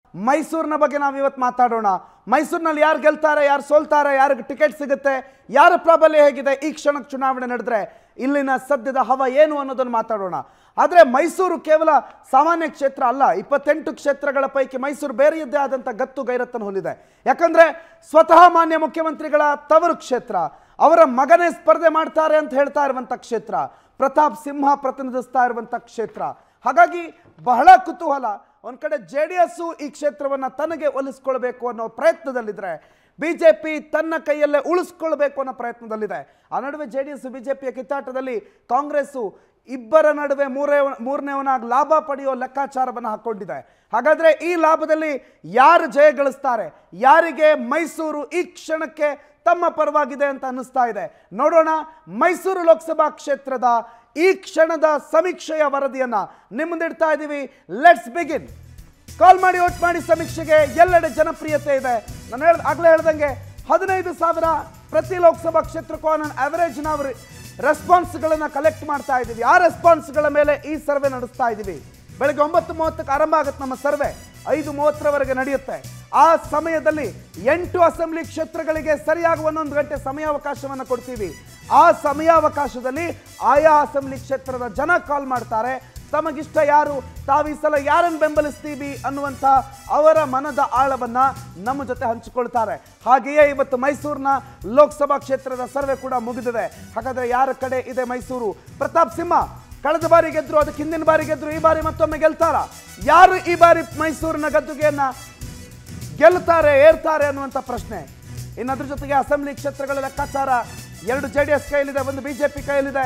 ಮೈಸೂರಿನ ಬಗ್ಗೆ ನಾವು ಇವತ್ತು ಮಾತಾಡೋಣ ಮೈಸೂರಿನಲ್ಲಿ ಯಾರು ಗೆಲ್ತಾರೆ ಯಾರು ಸೋಲ್ತಾರೆ ಯಾರಿಗೆ ಟಿಕೆಟ್ ಸಿಗುತ್ತೆ ಯಾರ ಪ್ರಾಬಲ್ಯ ಹೇಗಿದೆ ಈ ಕ್ಷಣಕ್ಕೆ ಚುನಾವಣೆ ನಡೆದ್ರೆ ಇಲ್ಲಿನ ಸದ್ಯದ ಹವ ಏನು ಅನ್ನೋದನ್ನು ಮಾತಾಡೋಣ ಆದರೆ ಮೈಸೂರು ಕೇವಲ ಸಾಮಾನ್ಯ ಕ್ಷೇತ್ರ ಅಲ್ಲ ಇಪ್ಪತ್ತೆಂಟು ಕ್ಷೇತ್ರಗಳ ಪೈಕಿ ಮೈಸೂರು ಬೇರೆಯದ್ದೇ ಆದಂಥ ಗತ್ತು ಗೈರತ್ತನ್ನು ಹೊಂದಿದೆ ಯಾಕಂದ್ರೆ ಸ್ವತಃ ಮಾನ್ಯ ಮುಖ್ಯಮಂತ್ರಿಗಳ ತವರು ಕ್ಷೇತ್ರ ಅವರ ಮಗನೇ ಸ್ಪರ್ಧೆ ಮಾಡ್ತಾರೆ ಅಂತ ಹೇಳ್ತಾ ಇರುವಂಥ ಕ್ಷೇತ್ರ ಪ್ರತಾಪ್ ಸಿಂಹ ಪ್ರತಿನಿಧಿಸ್ತಾ ಇರುವಂಥ ಕ್ಷೇತ್ರ ಹಾಗಾಗಿ ಬಹಳ ಕುತೂಹಲ ಒಂದ್ ಕಡೆ ಜೆ ಡಿ ಎಸ್ ಈ ಕ್ಷೇತ್ರವನ್ನ ತನಗೆ ಒಲಿಸ್ಕೊಳ್ಬೇಕು ಅನ್ನೋ ಪ್ರಯತ್ನದಲ್ಲಿದ್ರೆ ಬಿಜೆಪಿ ತನ್ನ ಕೈಯಲ್ಲೇ ಉಳಿಸ್ಕೊಳ್ಬೇಕು ಅನ್ನೋ ಪ್ರಯತ್ನದಲ್ಲಿದೆ ಆ ನಡುವೆ ಜೆ ಡಿ ಎಸ್ ಬಿಜೆಪಿಯ ಕಿತ್ತಾಟದಲ್ಲಿ ಕಾಂಗ್ರೆಸ್ಸು ಇಬ್ಬರ ನಡುವೆ ಮೂರೇ ಮೂರನೇವನಾಗಿ ಲಾಭ ಪಡೆಯೋ ಲೆಕ್ಕಾಚಾರವನ್ನು ಹಾಕೊಂಡಿದೆ ಹಾಗಾದ್ರೆ ಈ ಲಾಭದಲ್ಲಿ ಯಾರು ಜಯ ಗಳಿಸ್ತಾರೆ ಯಾರಿಗೆ ಮೈಸೂರು ಈ ಕ್ಷಣಕ್ಕೆ ತಮ್ಮ ಪರವಾಗಿದೆ ಅಂತ ಅನ್ನಿಸ್ತಾ ಇದೆ ನೋಡೋಣ ಮೈಸೂರು ಲೋಕಸಭಾ ಕ್ಷೇತ್ರದ ಈ ಕ್ಷಣದ ಸಮೀಕ್ಷೆಯ ವರದಿಯನ್ನ ನಿಮ್ಮದಿಡ್ತಾ ಇದ್ದೀವಿ ಲೆಟ್ಸ್ ಬಿಗಿನ್ ಕಾಲ್ ಮಾಡಿ ಓಟ್ ಮಾಡಿ ಸಮೀಕ್ಷೆಗೆ ಎಲ್ಲೆಡೆ ಜನಪ್ರಿಯತೆ ಇದೆ ನಾನು ಹೇಳ್ದ ಆಗ್ಲೇ ಹೇಳ್ದಂಗೆ ಹದಿನೈದು ಸಾವಿರ ಪ್ರತಿ ಲೋಕಸಭಾ ಕ್ಷೇತ್ರಕ್ಕೂ ನಾನು ಅವರೇಜ್ ನಾವು ರೆಸ್ಪಾನ್ಸ್ಗಳನ್ನು ಕಲೆಕ್ಟ್ ಮಾಡ್ತಾ ಇದ್ದೀವಿ ಆ ರೆಸ್ಪಾನ್ಸ್ಗಳ ಮೇಲೆ ಈ ಸರ್ವೆ ನಡೆಸ್ತಾ ಇದ್ದೀವಿ ಬೆಳಗ್ಗೆ ಒಂಬತ್ತು ಮೂವತ್ತಕ್ಕೆ ಆರಂಭ ಆಗುತ್ತೆ ನಮ್ಮ ಸರ್ವೆ ಐದು ಮೂವತ್ತರವರೆಗೆ ನಡೆಯುತ್ತೆ ಆ ಸಮಯದಲ್ಲಿ ಎಂಟು ಅಸೆಂಬ್ಲಿ ಕ್ಷೇತ್ರಗಳಿಗೆ ಸರಿಯಾಗಿ ಒಂದೊಂದು ಗಂಟೆ ಸಮಯಾವಕಾಶವನ್ನು ಕೊಡ್ತೀವಿ ಆ ಸಮಯಾವಕಾಶದಲ್ಲಿ ಆಯಾ ಅಸೆಂಬ್ಲಿ ಕ್ಷೇತ್ರದ ಜನ ಕಾಲ್ ಮಾಡ್ತಾರೆ ತಮಗಿಷ್ಟ ಯಾರು ತಾವು ಈ ಸಲ ಯಾರನ್ನು ಬೆಂಬಲಿಸ್ತೀವಿ ಅನ್ನುವಂಥ ಅವರ ಮನದ ಆಳವನ್ನ ನಮ್ಮ ಜೊತೆ ಹಂಚಿಕೊಳ್ತಾರೆ ಹಾಗೆಯೇ ಇವತ್ತು ಮೈಸೂರಿನ ಲೋಕಸಭಾ ಕ್ಷೇತ್ರದ ಸರ್ವೆ ಕೂಡ ಮುಗಿದಿದೆ ಹಾಗಾದ್ರೆ ಯಾರ ಕಡೆ ಇದೆ ಮೈಸೂರು ಪ್ರತಾಪ್ ಸಿಂಹ ಕಳೆದ ಬಾರಿ ಗೆದ್ರು ಅದಕ್ಕೆ ಹಿಂದಿನ ಬಾರಿ ಗೆದ್ರು ಈ ಬಾರಿ ಮತ್ತೊಮ್ಮೆ ಗೆಲ್ತಾರ ಯಾರು ಈ ಬಾರಿ ಮೈಸೂರಿನ ಗದ್ದುಗೆಯನ್ನ ಗೆಲ್ತಾರೆ ಏರ್ತಾರೆ ಅನ್ನುವಂಥ ಪ್ರಶ್ನೆ ಇನ್ನು ಅದ್ರ ಜೊತೆಗೆ ಅಸೆಂಬ್ಲಿ ಕ್ಷೇತ್ರಗಳ ಲೆಕ್ಕಾಚಾರ ಎರಡು ಜೆ ಡಿ ಎಸ್ ಕೈಯಲ್ಲಿದೆ ಒಂದು ಬಿಜೆಪಿ ಕೈಯಲ್ಲಿದೆ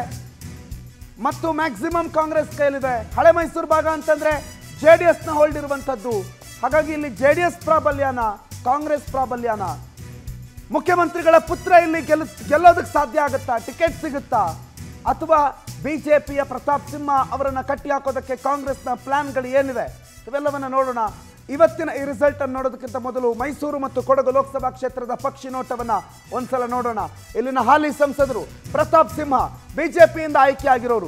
ಮತ್ತು ಮ್ಯಾಕ್ಸಿಮಮ್ ಕಾಂಗ್ರೆಸ್ ಕೈಯಲ್ಲಿದೆ ಹಳೆ ಮೈಸೂರು ಭಾಗ ಅಂತಂದ್ರೆ ಜೆ ಡಿ ಎಸ್ನ ಹೋಲ್ಡ್ ಇರುವಂಥದ್ದು ಹಾಗಾಗಿ ಇಲ್ಲಿ ಜೆ ಡಿ ಎಸ್ ಪ್ರಾಬಲ್ಯನ ಕಾಂಗ್ರೆಸ್ ಪ್ರಾಬಲ್ಯನ ಮುಖ್ಯಮಂತ್ರಿಗಳ ಪುತ್ರ ಇಲ್ಲಿ ಗೆಲ್ ಗೆಲ್ಲೋದಕ್ಕೆ ಸಾಧ್ಯ ಆಗುತ್ತಾ ಟಿಕೆಟ್ ಸಿಗುತ್ತಾ ಅಥವಾ ಬಿಜೆಪಿಯ ಪ್ರತಾಪ್ ಸಿಂಹ ಅವರನ್ನ ಕಟ್ಟಿ ಹಾಕೋದಕ್ಕೆ ಕಾಂಗ್ರೆಸ್ನ ಪ್ಲಾನ್ಗಳು ಏನಿದೆ ಇವೆಲ್ಲವನ್ನ ನೋಡೋಣ ಇವತ್ತಿನ ಈ ರಿಸಲ್ಟ್ ಅನ್ನು ನೋಡೋದಕ್ಕಿಂತ ಮೊದಲು ಮೈಸೂರು ಮತ್ತು ಕೊಡಗು ಲೋಕಸಭಾ ಕ್ಷೇತ್ರದ ಪಕ್ಷಿ ನೋಟವನ್ನ ಒಂದ್ಸಲ ನೋಡೋಣ ಇಲ್ಲಿನ ಹಾಲಿ ಸಂಸದರು ಪ್ರತಾಪ್ ಸಿಂಹ ಬಿಜೆಪಿಯಿಂದ ಆಯ್ಕೆಯಾಗಿರೋರು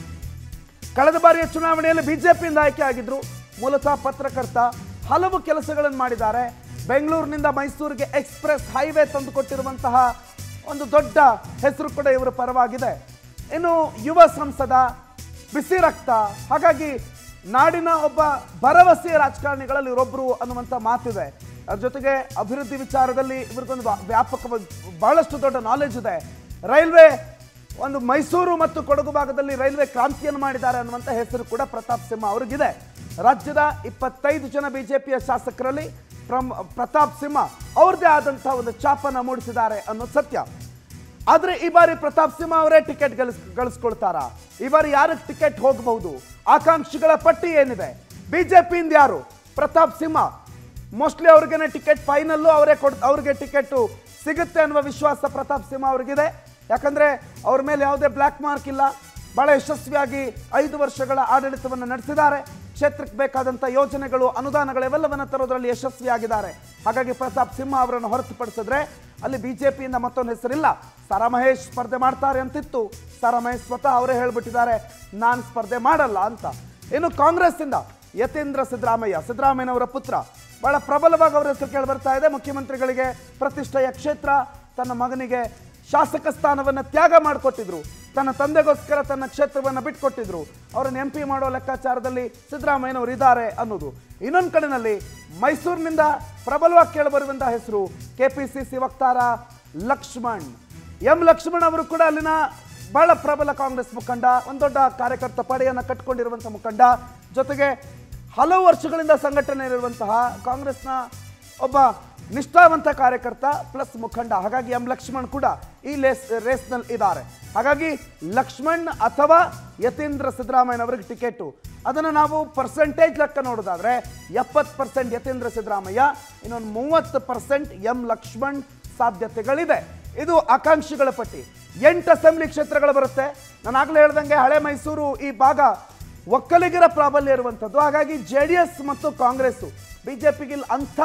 ಕಳೆದ ಬಾರಿಯ ಚುನಾವಣೆಯಲ್ಲಿ ಬಿಜೆಪಿಯಿಂದ ಆಯ್ಕೆ ಆಗಿದ್ರು ಮೂಲತಃ ಪತ್ರಕರ್ತ ಹಲವು ಕೆಲಸಗಳನ್ನು ಮಾಡಿದ್ದಾರೆ ಬೆಂಗಳೂರಿನಿಂದ ಮೈಸೂರಿಗೆ ಎಕ್ಸ್ಪ್ರೆಸ್ ಹೈವೇ ತಂದುಕೊಟ್ಟಿರುವಂತಹ ಒಂದು ದೊಡ್ಡ ಹೆಸರು ಕೂಡ ಇವರ ಪರವಾಗಿದೆ ಇನ್ನು ಯುವ ಸಂಸದ ಬಿಸಿ ರಕ್ತ ಹಾಗಾಗಿ ನಾಡಿನ ಒಬ್ಬ ಭರವಸೆಯ ರಾಜಕಾರಣಿಗಳಲ್ಲಿ ಇವರೊಬ್ಬರು ಅನ್ನುವಂಥ ಮಾತಿದೆ ಅದ್ರ ಜೊತೆಗೆ ಅಭಿವೃದ್ಧಿ ವಿಚಾರದಲ್ಲಿ ಇವ್ರಿಗೊಂದು ವ್ಯಾ- ವ್ಯಾಪಕ ಬಹಳಷ್ಟು ದೊಡ್ಡ ನಾಲೆಜ್ ಇದೆ ರೈಲ್ವೆ ಒಂದು ಮೈಸೂರು ಮತ್ತು ಕೊಡಗು ಭಾಗದಲ್ಲಿ ರೈಲ್ವೆ ಕ್ರಾಂತಿಯನ್ನು ಮಾಡಿದ್ದಾರೆ ಅನ್ನುವಂಥ ಹೆಸರು ಕೂಡ ಪ್ರತಾಪ್ ಸಿಂಹ ಅವ್ರಿಗಿದೆ ರಾಜ್ಯದ ಇಪ್ಪತ್ತೈದು ಜನ ಬಿಜೆಪಿಯ ಶಾಸಕರಲ್ಲಿ ಪ್ರಮ್ ಪ್ರತಾಪ್ ಸಿಂಹ ಅವ್ರದ್ದೇ ಆದಂತಹ ಒಂದು ಛಾಪನ್ನ ಮೂಡಿಸಿದ್ದಾರೆ ಅನ್ನೋದು ಸತ್ಯ ಆದ್ರೆ ಈ ಬಾರಿ ಪ್ರತಾಪ್ ಸಿಂಹ ಅವರೇ ಟಿಕೆಟ್ ಗಳಿಸ್ ಗಳಿಸ್ಕೊಳ್ತಾರ ಈ ಬಾರಿ ಯಾರಿಗೆ ಟಿಕೆಟ್ ಹೋಗಬಹುದು ಆಕಾಂಕ್ಷಿಗಳ ಪಟ್ಟಿ ಏನಿದೆ ಬಿಜೆಪಿಯಿಂದ ಯಾರು ಪ್ರತಾಪ್ ಸಿಂಹ ಮೋಸ್ಟ್ಲಿ ಅವ್ರಿಗೇನೆ ಟಿಕೆಟ್ ಫೈನಲ್ಲು ಅವರೇ ಕೊಡ್ ಅವ್ರಿಗೆ ಟಿಕೆಟ್ ಸಿಗುತ್ತೆ ಅನ್ನುವ ವಿಶ್ವಾಸ ಪ್ರತಾಪ್ ಸಿಂಹ ಅವ್ರಿಗಿದೆ ಯಾಕಂದ್ರೆ ಅವ್ರ ಮೇಲೆ ಯಾವುದೇ ಬ್ಲ್ಯಾಕ್ ಮಾರ್ಕ್ ಇಲ್ಲ ಬಹಳ ಯಶಸ್ವಿಯಾಗಿ ಐದು ವರ್ಷಗಳ ಆಡಳಿತವನ್ನು ನಡೆಸಿದ್ದಾರೆ ಕ್ಷೇತ್ರಕ್ಕೆ ಬೇಕಾದಂಥ ಯೋಜನೆಗಳು ಅನುದಾನಗಳು ಇವೆಲ್ಲವನ್ನ ತರೋದ್ರಲ್ಲಿ ಯಶಸ್ವಿಯಾಗಿದ್ದಾರೆ ಹಾಗಾಗಿ ಪ್ರತಾಪ್ ಸಿಂಹ ಅವರನ್ನು ಹೊರತುಪಡಿಸಿದ್ರೆ ಅಲ್ಲಿ ಬಿಜೆಪಿಯಿಂದ ಮತ್ತೊಂದು ಹೆಸರಿಲ್ಲ ಸಾರಾ ಮಹೇಶ್ ಸ್ಪರ್ಧೆ ಮಾಡ್ತಾರೆ ಅಂತಿತ್ತು ಸಾರಾ ಮಹೇಶ್ ಸ್ವತಃ ಅವರೇ ಹೇಳ್ಬಿಟ್ಟಿದ್ದಾರೆ ನಾನು ಸ್ಪರ್ಧೆ ಮಾಡಲ್ಲ ಅಂತ ಇನ್ನು ಕಾಂಗ್ರೆಸ್ಸಿಂದ ಯತೀಂದ್ರ ಸಿದ್ದರಾಮಯ್ಯ ಸಿದ್ದರಾಮಯ್ಯನವರ ಪುತ್ರ ಬಹಳ ಪ್ರಬಲವಾಗಿ ಅವರ ಹೆಸರು ಕೇಳಿ ಬರ್ತಾ ಇದೆ ಮುಖ್ಯಮಂತ್ರಿಗಳಿಗೆ ಪ್ರತಿಷ್ಠೆಯ ಕ್ಷೇತ್ರ ತನ್ನ ಮಗನಿಗೆ ಶಾಸಕ ಸ್ಥಾನವನ್ನು ತ್ಯಾಗ ಮಾಡಿಕೊಟ್ಟಿದ್ರು ತನ್ನ ತಂದೆಗೋಸ್ಕರ ತನ್ನ ಕ್ಷೇತ್ರವನ್ನು ಬಿಟ್ಕೊಟ್ಟಿದ್ರು ಅವರನ್ನು ಎಂ ಪಿ ಮಾಡೋ ಲೆಕ್ಕಾಚಾರದಲ್ಲಿ ಸಿದ್ದರಾಮಯ್ಯನವರು ಇದ್ದಾರೆ ಅನ್ನೋದು ಇನ್ನೊಂದು ಕಡೆನಲ್ಲಿ ಮೈಸೂರಿನಿಂದ ಪ್ರಬಲವಾಗಿ ಕೇಳಿಬರುವಂತಹ ಹೆಸರು ಕೆ ಪಿ ಸಿ ಸಿ ವಕ್ತಾರ ಲಕ್ಷ್ಮಣ್ ಎಂ ಲಕ್ಷ್ಮಣ್ ಅವರು ಕೂಡ ಅಲ್ಲಿನ ಬಹಳ ಪ್ರಬಲ ಕಾಂಗ್ರೆಸ್ ಮುಖಂಡ ಒಂದು ದೊಡ್ಡ ಕಾರ್ಯಕರ್ತ ಪಡೆಯನ್ನು ಕಟ್ಕೊಂಡಿರುವಂತಹ ಮುಖಂಡ ಜೊತೆಗೆ ಹಲವು ವರ್ಷಗಳಿಂದ ಸಂಘಟನೆ ಇರುವಂತಹ ಕಾಂಗ್ರೆಸ್ನ ಒಬ್ಬ ನಿಷ್ಠಾವಂತ ಕಾರ್ಯಕರ್ತ ಪ್ಲಸ್ ಮುಖಂಡ ಹಾಗಾಗಿ ಎಂ ಲಕ್ಷ್ಮಣ್ ಕೂಡ ಈ ಲೇಸ್ ರೇಸ್ನಲ್ಲಿ ಇದ್ದಾರೆ ಹಾಗಾಗಿ ಲಕ್ಷ್ಮಣ್ ಅಥವಾ ಯತೀಂದ್ರ ಸಿದ್ದರಾಮಯ್ಯನವರಿಗೆ ಟಿಕೆಟು ಅದನ್ನು ನಾವು ಪರ್ಸೆಂಟೇಜ್ ಲೆಕ್ಕ ನೋಡೋದಾದ್ರೆ ಎಪ್ಪತ್ತು ಪರ್ಸೆಂಟ್ ಯತೀಂದ್ರ ಸಿದ್ದರಾಮಯ್ಯ ಇನ್ನೊಂದು ಮೂವತ್ತು ಪರ್ಸೆಂಟ್ ಎಂ ಲಕ್ಷ್ಮಣ್ ಸಾಧ್ಯತೆಗಳಿದೆ ಇದು ಆಕಾಂಕ್ಷಿಗಳ ಪಟ್ಟಿ ಎಂಟು ಅಸೆಂಬ್ಲಿ ಕ್ಷೇತ್ರಗಳು ಬರುತ್ತೆ ನಾನು ಆಗ್ಲೇ ಹೇಳ್ದಂಗೆ ಹಳೆ ಮೈಸೂರು ಈ ಭಾಗ ಒಕ್ಕಲಿಗರ ಪ್ರಾಬಲ್ಯ ಇರುವಂಥದ್ದು ಹಾಗಾಗಿ ಜೆ ಡಿ ಎಸ್ ಮತ್ತು ಕಾಂಗ್ರೆಸ್ಸು ಬಿಜೆಪಿಗೆ ಇಲ್ಲಿ ಅಂಥ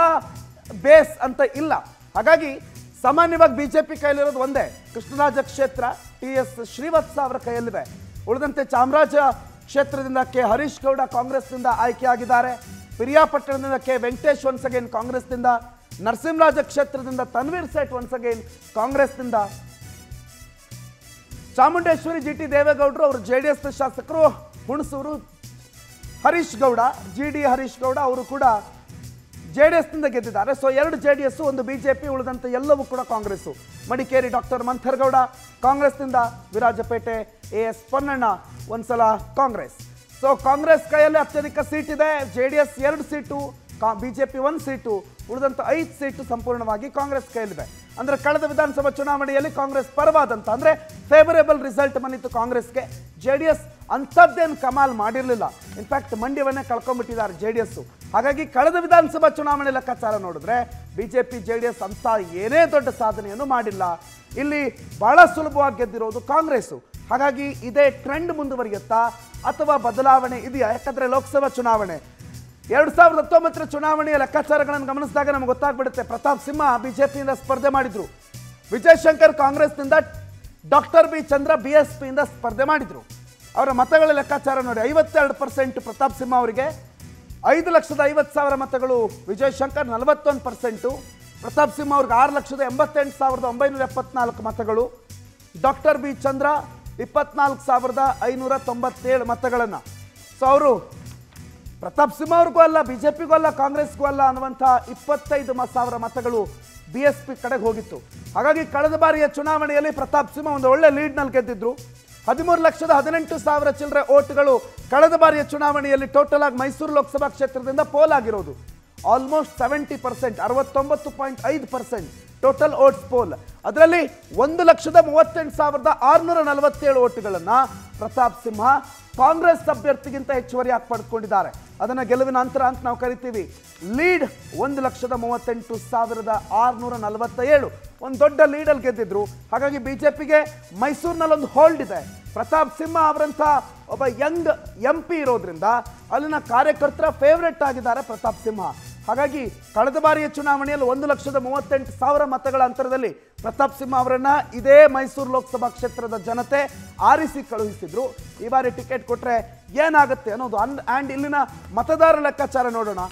ಬೇಸ್ ಅಂತ ಇಲ್ಲ ಹಾಗಾಗಿ ಸಾಮಾನ್ಯವಾಗಿ ಬಿಜೆಪಿ ಕೈಲಿರೋದು ಒಂದೇ ಕೃಷ್ಣರಾಜ ಕ್ಷೇತ್ರ ಟಿ ಎಸ್ ಶ್ರೀವತ್ಸ ಅವರ ಕೈಯಲ್ಲಿದೆ ಉಳಿದಂತೆ ಚಾಮರಾಜ ಕ್ಷೇತ್ರದಿಂದ ಕೆ ಹರೀಶ್ ಗೌಡ ಕಾಂಗ್ರೆಸ್ನಿಂದ ಆಯ್ಕೆಯಾಗಿದ್ದಾರೆ ಪಿರಿಯಾಪಟ್ಟಣದಿಂದ ಕೆ ವೆಂಕಟೇಶ್ ಒನ್ಸ್ ಅಗೇನ್ ಕಾಂಗ್ರೆಸ್ನಿಂದ ನರಸಿಂಹರಾಜ ಕ್ಷೇತ್ರದಿಂದ ತನ್ವೀರ್ ಸೇಠ್ ಒನ್ಸ್ ಅಗೇನ್ ಕಾಂಗ್ರೆಸ್ನಿಂದ ಚಾಮುಂಡೇಶ್ವರಿ ಜಿ ಟಿ ದೇವೇಗೌಡರು ಅವರು ಜೆ ಡಿ ಎಸ್ ಶಾಸಕರು ಹುಣಸೂರು ಹರೀಶ್ ಗೌಡ ಜಿ ಡಿ ಹರೀಶ್ ಗೌಡ ಅವರು ಕೂಡ ಜೆ ಡಿ ಎಸ್ನಿಂದ ಗೆದ್ದಿದ್ದಾರೆ ಸೊ ಎರಡು ಜೆ ಡಿ ಎಸ್ ಒಂದು ಬಿಜೆಪಿ ಉಳಿದಂತೆ ಎಲ್ಲವೂ ಕೂಡ ಕಾಂಗ್ರೆಸ್ಸು ಮಡಿಕೇರಿ ಡಾಕ್ಟರ್ ಮಂಥರ್ಗೌಡ ಕಾಂಗ್ರೆಸ್ನಿಂದ ವಿರಾಜಪೇಟೆ ಎ ಎಸ್ ಪೊನ್ನಣ್ಣ ಒಂದ್ಸಲ ಕಾಂಗ್ರೆಸ್ ಸೊ ಕಾಂಗ್ರೆಸ್ ಕೈಯಲ್ಲಿ ಅತ್ಯಧಿಕ ಸೀಟ್ ಇದೆ ಜೆ ಡಿ ಎಸ್ ಎರಡು ಸೀಟು ಬಿಜೆಪಿ ಒಂದು ಸೀಟು ಉಳಿದಂತ ಐದು ಸೀಟು ಸಂಪೂರ್ಣವಾಗಿ ಕಾಂಗ್ರೆಸ್ ಕೈಯಲ್ಲಿದೆ ಅಂದ್ರೆ ಕಳೆದ ವಿಧಾನಸಭಾ ಚುನಾವಣೆಯಲ್ಲಿ ಕಾಂಗ್ರೆಸ್ ಪರವಾದಂತ ಅಂದ್ರೆ ಫೇವರೇಬಲ್ ರಿಸಲ್ಟ್ ಬಂದಿತ್ತು ಕಾಂಗ್ರೆಸ್ಗೆ ಜೆ ಡಿ ಎಸ್ ಅಂಥದ್ದೇನು ಕಮಾಲ್ ಮಾಡಿರಲಿಲ್ಲ ಇನ್ಫ್ಯಾಕ್ಟ್ ಮಂಡ್ಯವನ್ನೇ ಕಳ್ಕೊಂಡ್ಬಿಟ್ಟಿದ್ದಾರೆ ಜೆ ಡಿ ಎಸ್ ಹಾಗಾಗಿ ಕಳೆದ ವಿಧಾನಸಭಾ ಚುನಾವಣೆ ಲೆಕ್ಕಾಚಾರ ನೋಡಿದ್ರೆ ಬಿಜೆಪಿ ಜೆ ಡಿ ಎಸ್ ಅಂತ ಏನೇ ದೊಡ್ಡ ಸಾಧನೆಯನ್ನು ಮಾಡಿಲ್ಲ ಇಲ್ಲಿ ಬಹಳ ಸುಲಭವಾಗಿ ಗೆದ್ದಿರೋದು ಕಾಂಗ್ರೆಸ್ಸು ಹಾಗಾಗಿ ಇದೇ ಟ್ರೆಂಡ್ ಮುಂದುವರಿಯುತ್ತಾ ಅಥವಾ ಬದಲಾವಣೆ ಇದೆಯಾ ಯಾಕಂದ್ರೆ ಲೋಕಸಭಾ ಚುನಾವಣೆ ಎರಡು ಸಾವಿರದ ಹತ್ತೊಂಬತ್ತರ ಚುನಾವಣೆಯ ಲೆಕ್ಕಾಚಾರಗಳನ್ನು ಗಮನಿಸಿದಾಗ ನಮ್ಗೆ ಗೊತ್ತಾಗ್ಬಿಡುತ್ತೆ ಪ್ರತಾಪ್ ಸಿಂಹ ಬಿಜೆಪಿಯಿಂದ ಸ್ಪರ್ಧೆ ಮಾಡಿದ್ರು ವಿಜಯ್ ಶಂಕರ್ ಕಾಂಗ್ರೆಸ್ನಿಂದ doctor B Chandra B S ಪಿಯಿಂದ ಸ್ಪರ್ಧೆ ಮಾಡಿದ್ರು ಅವರ ಮತಗಳ ಲೆಕ್ಕಾಚಾರ ನೋಡಿ ಐವತ್ತೆರಡು ಪರ್ಸೆಂಟ್ ಪ್ರತಾಪ್ ಸಿಂಹ ಅವರಿಗೆ ಐದು ಲಕ್ಷದ ಐವತ್ತು ಸಾವಿರ ಮತಗಳು ವಿಜಯ್ ಶಂಕರ್ ನಲವತ್ತೊಂದು ಪರ್ಸೆಂಟು ಪ್ರತಾಪ್ ಸಿಂಹ ಅವ್ರಿಗೆ ಆರು ಲಕ್ಷದ ಎಂಬತ್ತೆಂಟು ಸಾವಿರದ ಒಂಬೈನೂರ ಎಪ್ಪತ್ನಾಲ್ಕು ಮತಗಳು ಡಾಕ್ಟರ್ ಬಿ ಚಂದ್ರ ಇಪ್ಪತ್ನಾಲ್ಕು ಸಾವಿರದ ಐನೂರ ತೊಂಬತ್ತೇಳು ಮತಗಳನ್ನು ಸೊ ಅವರು ಪ್ರತಾಪ್ ಸಿಂಹ ಅವ್ರಿಗೂ ಅಲ್ಲ ಬಿಜೆಪಿಗೂ ಅಲ್ಲ ಕಾಂಗ್ರೆಸ್ಗೂ ಅಲ್ಲ ಅನ್ನುವಂಥ ಇಪ್ಪತ್ತೈದು ಮ ಸಾವಿರ ಮತಗಳು ಬಿ ಎಸ್ ಪಿ ಕಡೆಗೆ ಹೋಗಿತ್ತು ಹಾಗಾಗಿ ಕಳೆದ ಬಾರಿಯ ಚುನಾವಣೆಯಲ್ಲಿ ಪ್ರತಾಪ್ ಸಿಂಹ ಒಂದು ಒಳ್ಳೆ ಲೀಡ್ನಲ್ಲಿ ಗೆದ್ದಿದ್ರು ಹದಿಮೂರು ಲಕ್ಷದ ಹದಿನೆಂಟು ಸಾವಿರ ಚಿಲ್ಲರೆ ಓಟ್ಗಳು ಕಳೆದ ಬಾರಿಯ ಚುನಾವಣೆಯಲ್ಲಿ ಟೋಟಲ್ ಆಗಿ ಮೈಸೂರು ಲೋಕಸಭಾ ಕ್ಷೇತ್ರದಿಂದ ಪೋಲ್ ಆಗಿರೋದು ಆಲ್ಮೋಸ್ಟ್ ಸೆವೆಂಟಿ ಪರ್ಸೆಂಟ್ ಅರವತ್ತೊಂಬತ್ತು ಪಾಯಿಂಟ್ ಐದು ಪರ್ಸೆಂಟ್ ಟೋಟಲ್ ಓಟ್ಸ್ ಪೋಲ್ ಅದರಲ್ಲಿ ಒಂದು ಲಕ್ಷದ ಮೂವತ್ತೆಂಟು ಸಾವಿರದ ಆರುನೂರ ನಲವತ್ತೇಳು ಓಟುಗಳನ್ನು ಪ್ರತಾಪ್ ಸಿಂಹ ಕಾಂಗ್ರೆಸ್ ಅಭ್ಯರ್ಥಿಗಿಂತ ಹೆಚ್ಚುವರಿಯಾಗಿ ಪಡೆದುಕೊಂಡಿದ್ದಾರೆ ಅದನ್ನು ಗೆಲುವಿನ ಅಂತರ ಅಂತ ನಾವು ಕರಿತೀವಿ ಲೀಡ್ ಒಂದು ಲಕ್ಷದ ಮೂವತ್ತೆಂಟು ಸಾವಿರದ ಆರುನೂರ ನಲವತ್ತ ಏಳು ಒಂದು ದೊಡ್ಡ ಲೀಡಲ್ಲಿ ಗೆದ್ದಿದ್ರು ಹಾಗಾಗಿ ಬಿಜೆಪಿಗೆ ಮೈಸೂರಿನಲ್ಲಿ ಒಂದು ಹೋಲ್ಡ್ ಇದೆ ಪ್ರತಾಪ್ ಸಿಂಹ ಅವರಂಥ ಒಬ್ಬ ಯಂಗ್ ಎಂ ಪಿ ಇರೋದ್ರಿಂದ ಅಲ್ಲಿನ ಕಾರ್ಯಕರ್ತರ ಫೇವ್ರೆಟ್ ಆಗಿದ್ದಾರೆ ಪ್ರತಾಪ್ ಸಿಂಹ ಹಾಗಾಗಿ ಕಳೆದ ಬಾರಿಯ ಚುನಾವಣೆಯಲ್ಲಿ ಒಂದು ಲಕ್ಷದ ಮೂವತ್ತೆಂಟು ಸಾವಿರ ಮತಗಳ ಅಂತರದಲ್ಲಿ ಪ್ರತಾಪ್ ಸಿಂಹ ಅವರನ್ನ ಇದೇ ಮೈಸೂರು ಲೋಕಸಭಾ ಕ್ಷೇತ್ರದ ಜನತೆ ಆರಿಸಿ ಕಳುಹಿಸಿದ್ರು ಈ ಬಾರಿ ಟಿಕೆಟ್ ಕೊಟ್ರೆ ಏನಾಗುತ್ತೆ ಅನ್ನೋದು ಅನ್ ಆ್ಯಂಡ್ ಇಲ್ಲಿನ ಮತದಾರ ಲೆಕ್ಕಾಚಾರ ನೋಡೋಣ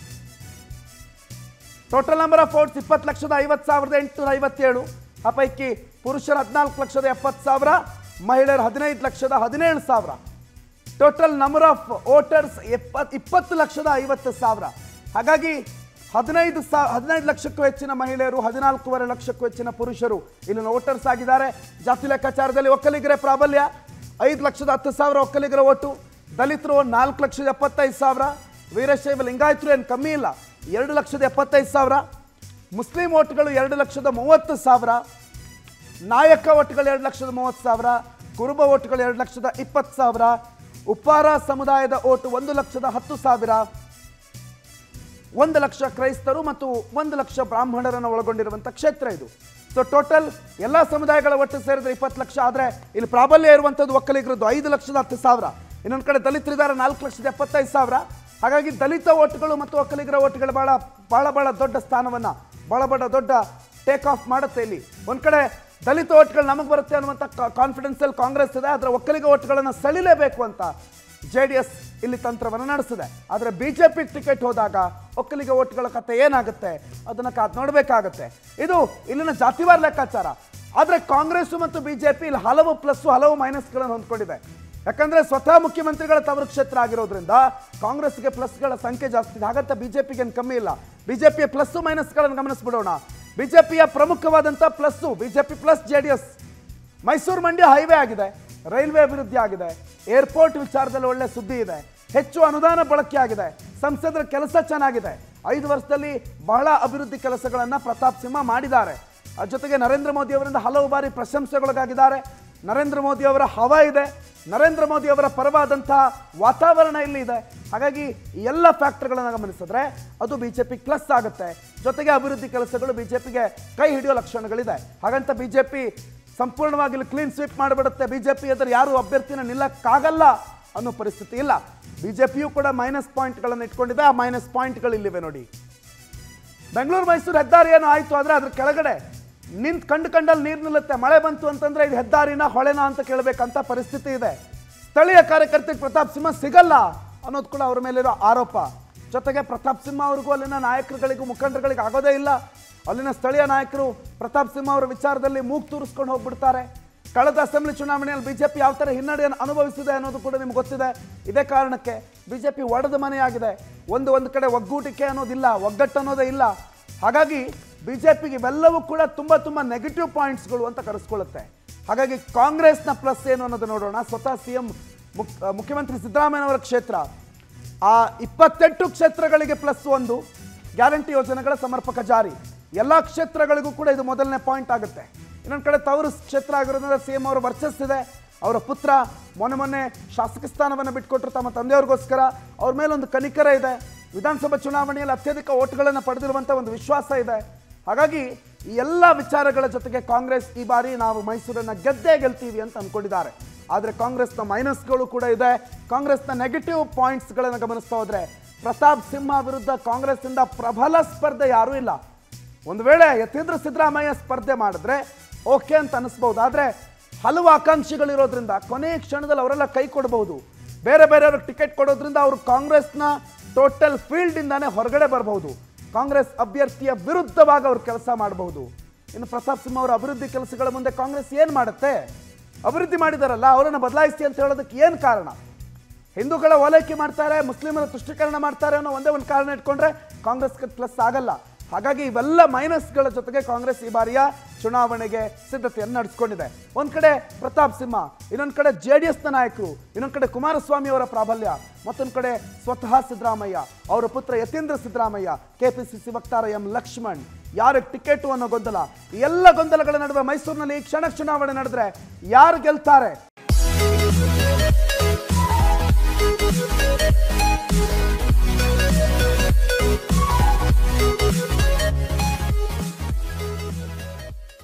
ಟೋಟಲ್ ನಂಬರ್ ಆಫ್ ವೋಟ್ಸ್ ಇಪ್ಪತ್ತು ಲಕ್ಷದ ಐವತ್ತು ಸಾವಿರದ ಎಂಟುನೂರ ಐವತ್ತೇಳು ಆ ಪೈಕಿ ಪುರುಷರು ಹದಿನಾಲ್ಕು ಲಕ್ಷದ ಎಪ್ಪತ್ತು ಸಾವಿರ ಮಹಿಳೆಯರು ಹದಿನೈದು ಲಕ್ಷದ ಹದಿನೇಳು ಸಾವಿರ ಟೋಟಲ್ ನಂಬರ್ ಆಫ್ ವೋಟರ್ಸ್ ಎಪ್ಪತ್ ಇಪ್ಪತ್ತು ಲಕ್ಷದ ಐವತ್ತು ಸಾವಿರ ಹಾಗಾಗಿ ಹದಿನೈದು ಸಾ ಹದಿನೈದು ಲಕ್ಷಕ್ಕೂ ಹೆಚ್ಚಿನ ಮಹಿಳೆಯರು ಹದಿನಾಲ್ಕೂವರೆ ಲಕ್ಷಕ್ಕೂ ಹೆಚ್ಚಿನ ಪುರುಷರು ಇಲ್ಲಿನ ವೋಟರ್ಸ್ ಆಗಿದ್ದಾರೆ ಜಾತಿ ಲೆಕ್ಕಾಚಾರದಲ್ಲಿ ಒಕ್ಕಲಿಗರೇ ಪ್ರಾಬಲ್ಯ ಐದು ಲಕ್ಷದ ಹತ್ತು ಸಾವಿರ ಒಕ್ಕಲಿಗರ ಓಟು ದಲಿತರು ನಾಲ್ಕು ಲಕ್ಷದ ಎಪ್ಪತ್ತೈದು ಸಾವಿರ ವೀರಶೈವ ಲಿಂಗಾಯತರು ಏನು ಕಮ್ಮಿ ಇಲ್ಲ ಎರಡು ಲಕ್ಷದ ಎಪ್ಪತ್ತೈದು ಸಾವಿರ ಮುಸ್ಲಿಂ ಓಟ್ಗಳು ಎರಡು ಲಕ್ಷದ ಮೂವತ್ತು ಸಾವಿರ ನಾಯಕ ಓಟ್ಗಳು ಎರಡು ಲಕ್ಷದ ಮೂವತ್ತು ಸಾವಿರ ಕುರುಬ ಓಟ್ಗಳು ಎರಡು ಲಕ್ಷದ ಇಪ್ಪತ್ತು ಸಾವಿರ ಉಪ್ಪಾರ ಸಮುದಾಯದ ಓಟು ಒಂದು ಲಕ್ಷದ ಹತ್ತು ಸಾವಿರ ಒಂದು ಲಕ್ಷ ಕ್ರೈಸ್ತರು ಮತ್ತು ಒಂದು ಲಕ್ಷ ಬ್ರಾಹ್ಮಣರನ್ನು ಒಳಗೊಂಡಿರುವಂಥ ಕ್ಷೇತ್ರ ಇದು ಸೊ ಟೋಟಲ್ ಎಲ್ಲ ಸಮುದಾಯಗಳ ಒಟ್ಟು ಸೇರಿದ್ರೆ ಇಪ್ಪತ್ತು ಲಕ್ಷ ಆದರೆ ಇಲ್ಲಿ ಪ್ರಾಬಲ್ಯ ಇರುವಂಥದ್ದು ಒಕ್ಕಲಿಗರದ್ದು ಐದು ಲಕ್ಷದ ಹತ್ತು ಸಾವಿರ ಇನ್ನೊಂದು ಕಡೆ ದಲಿತರಿದ್ದಾರೆ ನಾಲ್ಕು ಲಕ್ಷದ ಎಪ್ಪತ್ತೈದು ಸಾವಿರ ಹಾಗಾಗಿ ದಲಿತ ಓಟ್ಗಳು ಮತ್ತು ಒಕ್ಕಲಿಗರ ಓಟ್ಗಳು ಭಾಳ ಭಾಳ ಭಾಳ ದೊಡ್ಡ ಸ್ಥಾನವನ್ನು ಭಾಳ ಭಾಳ ದೊಡ್ಡ ಟೇಕ್ ಆಫ್ ಮಾಡುತ್ತೆ ಇಲ್ಲಿ ಒಂದು ಕಡೆ ದಲಿತ ಓಟ್ಗಳು ನಮಗೆ ಬರುತ್ತೆ ಅನ್ನುವಂಥ ಕಾನ್ಫಿಡೆನ್ಸಲ್ಲಿ ಕಾಂಗ್ರೆಸ್ ಇದೆ ಆದರೆ ಒಕ್ಕಲಿಗ ಓಟ್ಗಳನ್ನು ಸೆಳಿಲೇಬೇಕು ಅಂತ ಜೆ ಡಿ ಎಸ್ ಇಲ್ಲಿ ತಂತ್ರವನ್ನು ನಡೆಸಿದೆ ಆದರೆ ಬಿ ಜೆ ಪಿ ಟಿಕೆಟ್ ಹೋದಾಗ ಒಕ್ಕಲಿಗ ಓಟ್ಗಳ ಕತೆ ಏನಾಗುತ್ತೆ ಅದನ್ನು ಕಾದ್ ನೋಡಬೇಕಾಗತ್ತೆ ಇದು ಇಲ್ಲಿನ ಜಾತಿವಾರ ಲೆಕ್ಕಾಚಾರ ಆದರೆ ಕಾಂಗ್ರೆಸ್ ಮತ್ತು ಬಿ ಜೆ ಪಿ ಇಲ್ಲಿ ಹಲವು ಪ್ಲಸ್ಸು ಹಲವು ಮೈನಸ್ಗಳನ್ನು ಹೊಂದ್ಕೊಂಡಿದೆ ಯಾಕಂದ್ರೆ ಸ್ವತಃ ಮುಖ್ಯಮಂತ್ರಿಗಳ ತವರು ಕ್ಷೇತ್ರ ಆಗಿರೋದ್ರಿಂದ ಕಾಂಗ್ರೆಸ್ಗೆ ಪ್ಲಸ್ಗಳ ಸಂಖ್ಯೆ ಜಾಸ್ತಿ ಇದೆ ಹಾಗಂತ ಬಿಜೆಪಿಗೆ ಏನು ಕಮ್ಮಿ ಇಲ್ಲ ಬಿಜೆಪಿಯ ಪ್ಲಸ್ಸು ಮೈನಸ್ಗಳನ್ನು ಗಮನಿಸ್ಬಿಡೋಣ ಬಿಜೆಪಿಯ ಪ್ರಮುಖವಾದಂಥ plus BJP plus J D S Mysuru Mandya highway ಆಗಿದೆ ರೈಲ್ವೆ ಅಭಿವೃದ್ಧಿ ಆಗಿದೆ ಏರ್ಪೋರ್ಟ್ ವಿಚಾರದಲ್ಲಿ ಒಳ್ಳೆ ಸುದ್ದಿ ಇದೆ ಹೆಚ್ಚು ಅನುದಾನ ಬಳಕೆ ಆಗಿದೆ ಸಂಸದರ ಕೆಲಸ ಚೆನ್ನಾಗಿದೆ ಐದು ವರ್ಷದಲ್ಲಿ ಬಹಳ ಅಭಿವೃದ್ಧಿ ಕೆಲಸಗಳನ್ನು ಪ್ರತಾಪ್ ಸಿಂಹ ಮಾಡಿದ್ದಾರೆ ಅದ್ರ ಜೊತೆಗೆ ನರೇಂದ್ರ ಮೋದಿ ಅವರಿಂದ ಹಲವು ಬಾರಿ ಪ್ರಶಂಸೆಗೊಳಗಾಗಿದ್ದಾರೆ ನರೇಂದ್ರ ಮೋದಿ ಅವರ ಹವಾ ಇದೆ ನರೇಂದ್ರ ಮೋದಿ ಅವರ ಪರವಾದಂತಹ ವಾತಾವರಣ ಇಲ್ಲಿ ಇದೆ ಹಾಗಾಗಿ ಈ ಎಲ್ಲ ಫ್ಯಾಕ್ಟರ್ಗಳನ್ನು ಗಮನಿಸಿದ್ರೆ ಅದು ಬಿಜೆಪಿ ಪ್ಲಸ್ ಆಗುತ್ತೆ ಜೊತೆಗೆ ಅಭಿವೃದ್ಧಿ ಕೆಲಸಗಳು ಬಿಜೆಪಿಗೆ ಕೈ ಹಿಡಿಯೋ ಲಕ್ಷಣಗಳಿದೆ ಹಾಗಂತ ಬಿಜೆಪಿ ಸಂಪೂರ್ಣವಾಗಿ ಇಲ್ಲಿ ಕ್ಲೀನ್ ಸ್ವೀಪ್ ಮಾಡಿಬಿಡುತ್ತೆ ಬಿಜೆಪಿ ಎದುರು ಯಾರು ಅಭ್ಯರ್ಥಿನ ನಿಲ್ಲಕ್ಕಾಗಲ್ಲ ಅನ್ನೋ ಪರಿಸ್ಥಿತಿ ಇಲ್ಲ ಬಿಜೆಪಿಯು ಕೂಡ ಮೈನಸ್ ಪಾಯಿಂಟ್ಗಳನ್ನು ಇಟ್ಕೊಂಡಿದೆ ಆ ಮೈನಸ್ ಪಾಯಿಂಟ್ಗಳು ಇಲ್ಲಿವೆ ನೋಡಿ ಬೆಂಗಳೂರು ಮೈಸೂರು ಹೆದ್ದಾರಿ ಏನೋ ಆಯಿತು ಆದರೆ ಅದ್ರ ಕೆಳಗಡೆ ನಿಂತ್ ಕಂಡು ಕಂಡಲ್ಲಿ ನೀರು ನಿಲ್ಲುತ್ತೆ ಮಳೆ ಬಂತು ಅಂತಂದ್ರೆ ಇದು ಹೆದ್ದಾರಿನ ಹೊಳೆನ ಅಂತ ಕೇಳಬೇಕಂತ ಪರಿಸ್ಥಿತಿ ಇದೆ ಸ್ಥಳೀಯ ಕಾರ್ಯಕರ್ತೆಗೆ ಪ್ರತಾಪ್ ಸಿಂಹ ಸಿಗಲ್ಲ ಅನ್ನೋದು ಕೂಡ ಅವ್ರ ಮೇಲಿರೋ ಆರೋಪ ಜೊತೆಗೆ ಪ್ರತಾಪ್ ಸಿಂಹ ಅವ್ರಿಗೂ ಅಲ್ಲಿನ ನಾಯಕರುಗಳಿಗೂ ಮುಖಂಡರುಗಳಿಗೆ ಆಗೋದೇ ಇಲ್ಲ ಅಲ್ಲಿನ ಸ್ಥಳೀಯ ನಾಯಕರು ಪ್ರತಾಪ್ ಸಿಂಹ ಅವರ ವಿಚಾರದಲ್ಲಿ ಮೂಗು ತೂರಿಸ್ಕೊಂಡು ಹೋಗ್ಬಿಡ್ತಾರೆ ಕಳೆದ ಅಸೆಂಬ್ಲಿ ಚುನಾವಣೆಯಲ್ಲಿ ಬಿಜೆಪಿ ಯಾವ ಥರ ಹಿನ್ನಡೆಯನ್ನು ಅನುಭವಿಸಿದೆ ಅನ್ನೋದು ಕೂಡ ನಿಮ್ಗೆ ಗೊತ್ತಿದೆ ಇದೇ ಕಾರಣಕ್ಕೆ ಬಿಜೆಪಿ ಒಡೆದ ಮನೆಯಾಗಿದೆ ಒಂದು ಒಂದು ಕಡೆ ಒಗ್ಗೂಟಿಕೆ ಅನ್ನೋದಿಲ್ಲ ಒಗ್ಗಟ್ಟು ಅನ್ನೋದೇ ಇಲ್ಲ ಹಾಗಾಗಿ ಬಿಜೆಪಿಗೆ ಇವೆಲ್ಲವೂ ಕೂಡ ತುಂಬ ತುಂಬ ನೆಗೆಟಿವ್ ಪಾಯಿಂಟ್ಸ್ಗಳು ಅಂತ ಕರೆಸ್ಕೊಳ್ಳುತ್ತೆ ಹಾಗಾಗಿ ಕಾಂಗ್ರೆಸ್ನ ಪ್ಲಸ್ ಏನು ಅನ್ನೋದು ನೋಡೋಣ ಸ್ವತಃ ಸಿ ಎಂ ಮುಖ್ಯಮಂತ್ರಿ ಸಿದ್ದರಾಮಯ್ಯನವರ ಕ್ಷೇತ್ರ ಆ ಇಪ್ಪತ್ತೆಂಟು ಕ್ಷೇತ್ರಗಳಿಗೆ ಪ್ಲಸ್ ಒಂದು ಗ್ಯಾರಂಟಿ ಯೋಜನೆಗಳ ಸಮರ್ಪಕ ಜಾರಿ ಎಲ್ಲ ಕ್ಷೇತ್ರಗಳಿಗೂ ಕೂಡ ಇದು ಮೊದಲನೇ ಪಾಯಿಂಟ್ ಆಗುತ್ತೆ ಇನ್ನೊಂದು ಕಡೆ ತವರು ಕ್ಷೇತ್ರ ಆಗಿರೋದ್ರಿಂದ ಸಿ ಎಂ ಅವರ ವರ್ಚಸ್ಸಿದೆ ಅವರ ಪುತ್ರ ಮೊನ್ನೆ ಮೊನ್ನೆ ಶಾಸಕ ಸ್ಥಾನವನ್ನು ಬಿಟ್ಕೊಟ್ರು ತಮ್ಮ ತಂದೆಯವ್ರಿಗೋಸ್ಕರ ಅವ್ರ ಮೇಲೊಂದು ಕನಿಕರ ಇದೆ ವಿಧಾನಸಭಾ ಚುನಾವಣೆಯಲ್ಲಿ ಅತ್ಯಧಿಕ ಓಟ್ಗಳನ್ನು ಪಡೆದಿರುವಂಥ ಒಂದು ವಿಶ್ವಾಸ ಇದೆ ಹಾಗಾಗಿ ಈ ಎಲ್ಲ ವಿಚಾರಗಳ ಜೊತೆಗೆ ಕಾಂಗ್ರೆಸ್ ಈ ಬಾರಿ ನಾವು ಮೈಸೂರನ್ನ ಗೆದ್ದೇ ಗೆಲ್ತೀವಿ ಅಂತ ಅಂದ್ಕೊಂಡಿದ್ದಾರೆ ಆದರೆ ಕಾಂಗ್ರೆಸ್ನ ಮೈನಸ್ಗಳು ಕೂಡ ಇದೆ ಕಾಂಗ್ರೆಸ್ನ ನೆಗೆಟಿವ್ ಪಾಯಿಂಟ್ಸ್ಗಳನ್ನು ಗಮನಿಸ್ತಾ ಹೋದ್ರೆ ಪ್ರತಾಪ್ ಸಿಂಹ ವಿರುದ್ಧ ಕಾಂಗ್ರೆಸ್ನಿಂದ ಪ್ರಬಲ ಸ್ಪರ್ಧೆ ಯಾರೂ ಇಲ್ಲ ಒಂದು ವೇಳೆ ಯತೀಂದ್ರ ಸಿದ್ದರಾಮಯ್ಯ ಸ್ಪರ್ಧೆ ಮಾಡಿದ್ರೆ ಓಕೆ ಅಂತ ಅನಿಸ್ಬಹುದು ಆದರೆ ಹಲವು ಆಕಾಂಕ್ಷಿಗಳಿರೋದ್ರಿಂದ ಕೊನೆಯ ಕ್ಷಣದಲ್ಲಿ ಅವರೆಲ್ಲ ಕೈ ಕೊಡಬಹುದು ಬೇರೆ ಬೇರೆಯವ್ರಿಗೆ ಟಿಕೆಟ್ ಕೊಡೋದ್ರಿಂದ ಅವರು ಕಾಂಗ್ರೆಸ್ನ ಟೋಟಲ್ ಫೀಲ್ಡಿಂದಾನೇ ಹೊರಗಡೆ ಬರಬಹುದು ಕಾಂಗ್ರೆಸ್ ಅಭ್ಯರ್ಥಿಯ ವಿರುದ್ಧವಾಗಿ ಅವ್ರು ಕೆಲಸ ಮಾಡಬಹುದು ಇನ್ನು ಪ್ರತಾಪ್ ಸಿಂಹ ಅವರ ಅಭಿವೃದ್ಧಿ ಕೆಲಸಗಳ ಮುಂದೆ ಕಾಂಗ್ರೆಸ್ ಏನು ಮಾಡುತ್ತೆ ಅಭಿವೃದ್ಧಿ ಮಾಡಿದಾರಲ್ಲ ಅವರನ್ನು ಬದಲಾಯಿಸಿ ಅಂತ ಹೇಳೋದಕ್ಕೆ ಏನು ಕಾರಣ ಹಿಂದೂಗಳ ಓಲೈಕೆ ಮಾಡ್ತಾರೆ ಮುಸ್ಲಿಮರ ತುಷ್ಟೀಕರಣ ಮಾಡ್ತಾರೆ ಅನ್ನೋ ಒಂದೇ ಒಂದು ಕಾರಣ ಇಟ್ಕೊಂಡ್ರೆ ಕಾಂಗ್ರೆಸ್ಗೆ ಪ್ಲಸ್ ಆಗಲ್ಲ ಹಾಗಾಗಿ ಇವೆಲ್ಲ ಮೈನಸ್ಗಳ ಜೊತೆಗೆ ಕಾಂಗ್ರೆಸ್ ಈ ಬಾರಿಯ ಚುನಾವಣೆಗೆ ಸಿದ್ಧತೆಯನ್ನು ನಡೆಸ್ಕೊಂಡಿದೆ ಒಂದ್ ಕಡೆ ಪ್ರತಾಪ್ ಸಿಂಹ ಇನ್ನೊಂದ್ ಕಡೆ ಜೆ ಡಿ ಎಸ್ನ ನಾಯಕರು ಇನ್ನೊಂದ್ ಕಡೆ ಕುಮಾರಸ್ವಾಮಿ ಅವರ ಪ್ರಾಬಲ್ಯ ಮತ್ತೊಂದ್ ಕಡೆ ಸ್ವತಃ ಸಿದ್ದರಾಮಯ್ಯ ಅವರ ಪುತ್ರ ಯತೀಂದ್ರ ಸಿದ್ದರಾಮಯ್ಯ ಕೆಪಿಸಿಸಿ ವಕ್ತಾರ ಎಂ ಲಕ್ಷ್ಮಣ್ ಯಾರಿಗೆ ಟಿಕೆಟು ಅನ್ನೋ ಗೊಂದಲ ಈ ಎಲ್ಲ ಗೊಂದಲಗಳ ನಡುವೆ ಮೈಸೂರಿನಲ್ಲಿ ಈ ಕ್ಷಣ ಚುನಾವಣೆ ನಡೆದ್ರೆ ಯಾರು ಗೆಲ್ತಾರೆ